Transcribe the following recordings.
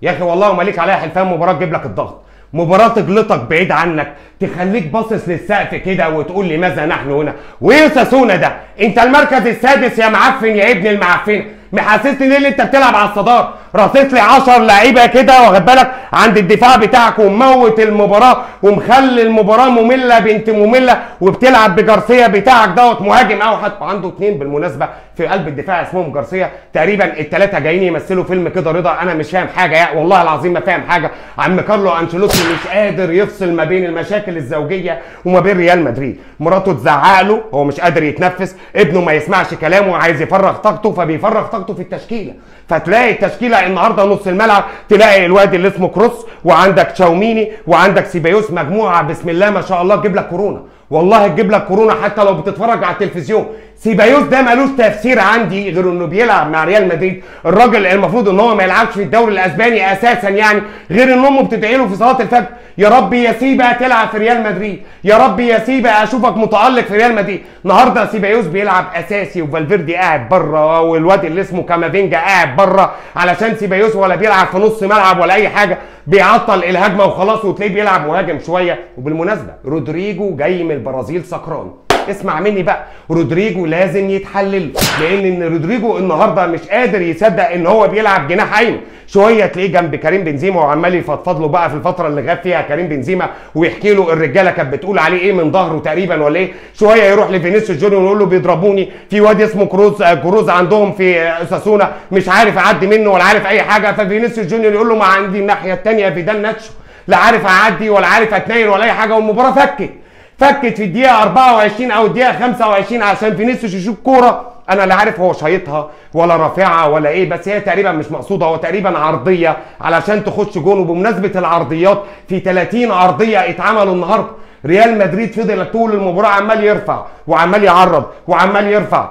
يا اخي والله ما ليك عليها حلفان مباراه تجيب لك الضغط مباراة تجلطك بعيد عنك تخليك باصص للسقف كده وتقول لماذا نحن هنا وايه ساسونا ده انت المركز السادس يا معفن يا ابن المعفنه محسسني ليه اللي انت بتلعب على الصداره رصيت لي 10 لعيبه كده واخد بالك عند الدفاع بتاعك وموت المباراه ومخلي المباراه ممله بنت ممله وبتلعب بجارسيا بتاعك دوت مهاجم اوحد وعنده اثنين بالمناسبه في قلب الدفاع اسمهم جارسيا تقريبا الثلاثه جايين يمثلوا فيلم كده رضا انا مش فاهم حاجه يعني والله العظيم ما فاهم حاجه عم كارلو انشيلوتي مش قادر يفصل ما بين المشاكل الزوجيه وما بين ريال مدريد مراته تزعق له هو مش قادر يتنفس ابنه ما يسمعش كلامه وعايز يفرغ طاقته فبيفرغ طاقته في التشكيله فتلاقي التشكيله النهارده نص الملعب تلاقي الواد اللي اسمه كروس وعندك تشاوميني وعندك سيبايوس مجموعه بسم الله ما شاء الله تجيب لك كورونا والله تجيب لك كورونا حتى لو بتتفرج على التلفزيون سيبايوس ده ملوش تفسير عندي غير انه بيلعب مع ريال مدريد الراجل المفروض ان هو ما يلعبش في الدوري الاسباني اساسا يعني غير ان امه بتدعي له في صلاه الفجر يا رب يا سيبا تلعب في ريال مدريد يا رب يا سيبا اشوفك متالق في ريال مدريد النهارده سيبايوس بيلعب اساسي وفالفيردي قاعد بره والواد اللي اسمه كامافينجا قاعد بره علشان سيبايوس ولا بيلعب في نص ملعب ولا اي حاجه بيعطل الهجمه وخلاص وتلاقيه بيلعب مهاجم شويه وبالمناسبه رودريجو جاي من البرازيل سكران اسمع مني بقى رودريجو لازم يتحلل لان ان رودريجو النهارده مش قادر يصدق ان هو بيلعب جناح ايمن شويه تلاقيه جنب كريم بنزيما وعمال يفضفض له بقى في الفتره اللي غاب فيها كريم بنزيما ويحكي له الرجاله كانت بتقول عليه ايه من ظهره تقريبا ولا ايه شويه يروح لفينيسيوس جونيور ويقول له بيضربوني في واد اسمه كروز كروز عندهم في اساسونا مش عارف اعدي منه ولا عارف اي حاجه ففينيسيوس جونيور يقول له ما عندي الناحيه الثانيه فيدال ناتشو لا عارف اعدي ولا عارف اتنين ولا اي حاجه والمباراه فكت فكت في الدقيقه 24 او الدقيقه 25 عشان فينيسيوس يشوف كوره انا لا عارف هو شايطها ولا رافعها ولا ايه بس هي تقريبا مش مقصوده هو تقريبا عرضيه علشان تخش جون وبمناسبه العرضيات في 30 عرضيه اتعملوا النهارده ريال مدريد فضل طول المباراه عمال يرفع وعمال يعرض وعمال يرفع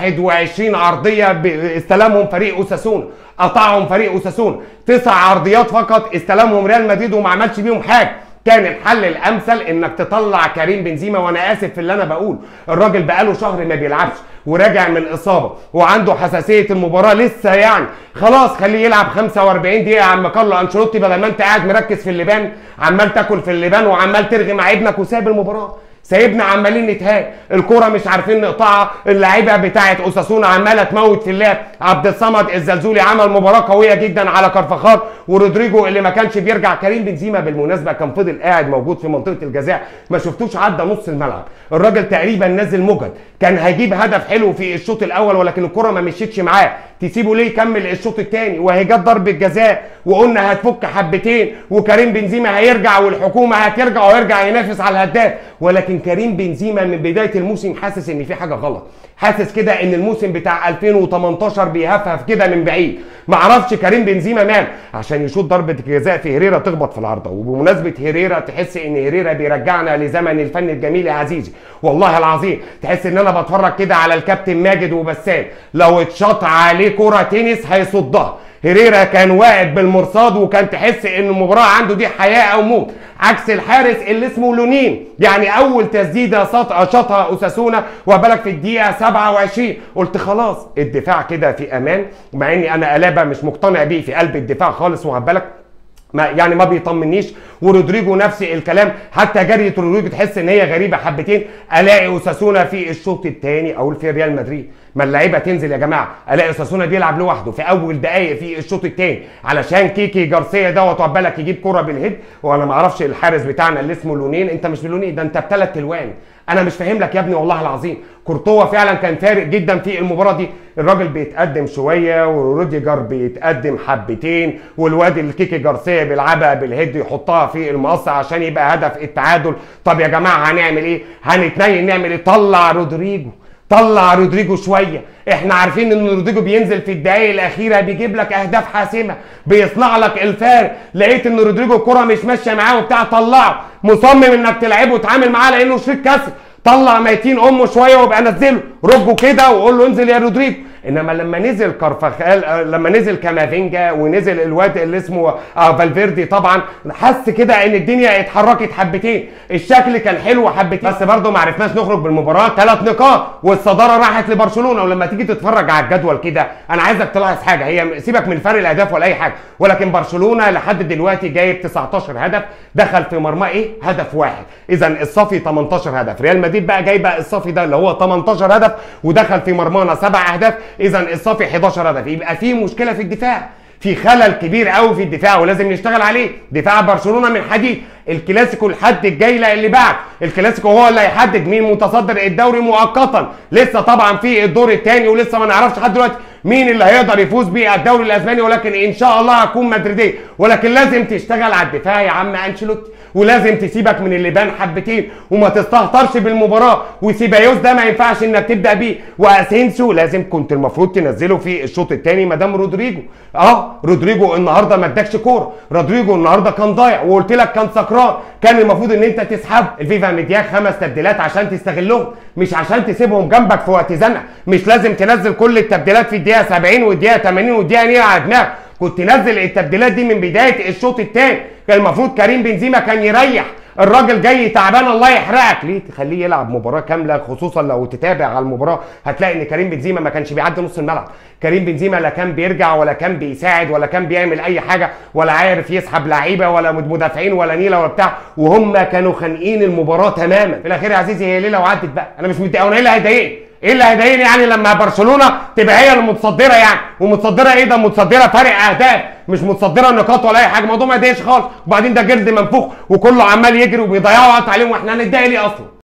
21 عرضيه استلمهم فريق اوساسونا قطعهم فريق اوساسونا تسع عرضيات فقط استلمهم ريال مدريد وما عملش بيهم حاجه كان الحل الامثل انك تطلع كريم بنزيما وانا اسف في اللي انا بقول الراجل بقاله شهر ما بيلعبش وراجع من اصابه وعنده حساسيه المباراه لسه يعني خلاص خليه يلعب 45 دقيقه يا عم كارلو انشيلوتي بدل ما انت قاعد مركز في اللبان عمال تاكل في اللبان وعمال ترغي مع ابنك وساب المباراه سايبنا عمالين نتهان الكوره مش عارفين نقطعها اللعيبه بتاعه اوساسونا عماله تموت في اللعب عبد الصمد الزلزولي عمل مباراه قويه جدا على كرفخال ورودريجو اللي ما كانش بيرجع كريم بنزيما بالمناسبه كان فضل قاعد موجود في منطقه الجزاء ما شفتوش عدى نص الملعب الراجل تقريبا نازل مجد كان هيجيب هدف حلو في الشوط الاول ولكن الكره ما مشيتش معاه تسيبه ليه يكمل الشوط الثاني وهي جت ضربه جزاء وقلنا هتفك حبتين وكريم بنزيما هيرجع والحكومه هترجع ويرجع ينافس على الهداف ولكن كريم بنزيما من بدايه الموسم حاسس ان في حاجه غلط حاسس كده ان الموسم بتاع 2018 بيهفهف كده من بعيد معرفش كريم بنزيما مال عشان يشوط ضربه جزاء في هيريرا تخبط في العارضه وبمناسبه هيريرا تحس ان هيريرا بيرجعنا لزمن الفن الجميل يا عزيزي والله العظيم تحس ان انا بتفرج كده على الكابتن ماجد وبسام لو اتشاط عليه كره تنس هيصدها هيريرا كان واقف بالمرصاد وكان تحس ان المباراه عنده دي حياه او موت عكس الحارس اللي اسمه لونين يعني اول تسديده شاطها اوساسونا وبالك في الدقيقه 27 قلت خلاص الدفاع كده في امان مع اني انا الابا مش مقتنع بيه في قلب الدفاع خالص وهبالك ما يعني ما بيطمنيش ورودريجو نفس الكلام حتى جريه رودريجو تحس ان هي غريبه حبتين الاقي اوساسونا في الشوط الثاني اقول في ريال مدريد ما اللعيبه تنزل يا جماعه الاقي اوساسونا بيلعب لوحده في اول دقائق في الشوط الثاني علشان كيكي جارسيا دوت بالك يجيب كره بالهيد وانا ما اعرفش الحارس بتاعنا اللي اسمه لونين انت مش بلونين ده انت بثلاث الوان انا مش فاهم لك يا ابني والله العظيم كورتوا فعلا كان فارق جدا في المباراه دي الراجل بيتقدم شويه وروديجر بيتقدم حبتين والواد الكيكي جارسيا بيلعبها بالهيد يحطها في المقص عشان يبقى هدف التعادل طب يا جماعه هنعمل ايه هنتنين نعمل ايه طلع رودريجو طلع رودريجو شويه احنا عارفين ان رودريجو بينزل في الدقائق الاخيره بيجيب لك اهداف حاسمه بيصنع لك الفارق لقيت ان رودريجو الكره مش ماشيه معاه وبتاع طلعه مصمم انك تلعبه وتعامل معاه لانه شريك كسر طلع ميتين امه شويه وابقى نزله رجه كده وقول له انزل يا رودريجو انما لما نزل كارفاخال آه، لما نزل كامافينجا ونزل الواد اللي اسمه آه فالفيردي طبعا حس كده ان الدنيا اتحركت حبتين الشكل كان حلو حبتين بس برضه ما عرفناش نخرج بالمباراه ثلاث نقاط والصداره راحت لبرشلونه ولما تيجي تتفرج على الجدول كده انا عايزك تلاحظ حاجه هي سيبك من فرق الاهداف ولا اي حاجه ولكن برشلونه لحد دلوقتي جايب 19 هدف دخل في مرمى ايه هدف واحد اذا الصافي 18 هدف ريال مدريد بقى جايبه الصافي ده اللي هو 18 هدف ودخل في مرمانا سبع اهداف اذا الصافي 11 هدف يبقى في مشكله في الدفاع في خلل كبير قوي في الدفاع ولازم نشتغل عليه دفاع برشلونه من حديد الكلاسيكو الحد الجاي لا اللي بعد الكلاسيكو هو اللي هيحدد مين متصدر الدوري مؤقتا لسه طبعا في الدور الثاني ولسه ما نعرفش لحد دلوقتي مين اللي هيقدر يفوز بالدوري الاسباني ولكن ان شاء الله هكون مدريدي ولكن لازم تشتغل على الدفاع يا عم انشيلوتي ولازم تسيبك من اللي بان حبتين وما تستهترش بالمباراه وسيبايوس ده ما ينفعش انك تبدا بيه واسينسيو لازم كنت المفروض تنزله في الشوط الثاني مدام رودريجو اه رودريجو النهارده ما ادكش كوره رودريجو النهارده كان ضايع وقلت لك كان سكران كان المفروض ان انت تسحب الفيفا مدياك خمس تبديلات عشان تستغلهم مش عشان تسيبهم جنبك في وقت زنقه مش لازم تنزل كل التبديلات في الدقيقه 70 والدقيقه 80 والدقيقه 100 على دماغك كنت نزل التبديلات دي من بدايه الشوط الثاني كان المفروض كريم بنزيما كان يريح الراجل جاي تعبان الله يحرقك ليه تخليه يلعب مباراه كامله خصوصا لو تتابع على المباراه هتلاقي ان كريم بنزيما ما كانش بيعدي نص الملعب كريم بنزيما لا كان بيرجع ولا كان بيساعد ولا كان بيعمل اي حاجه ولا عارف يسحب لعيبه ولا مدافعين ولا نيله ولا بتاع وهم كانوا خانقين المباراه تماما في الاخير يا عزيزي هي ليله وعدت بقى انا مش متضايق انا ايه اللي هيضايقني ايه اللي هيضايقني يعني لما برشلونه تبقى هي المتصدره يعني ومتصدره ايه ده متصدره فرق اهداف مش متصدره نقاط ولا اي حاجه الموضوع ما يضايقش خالص وبعدين ده جلد منفوخ وكله عمال يجري وبيضيعوا وقت عليهم واحنا هنتضايق ليه اصلا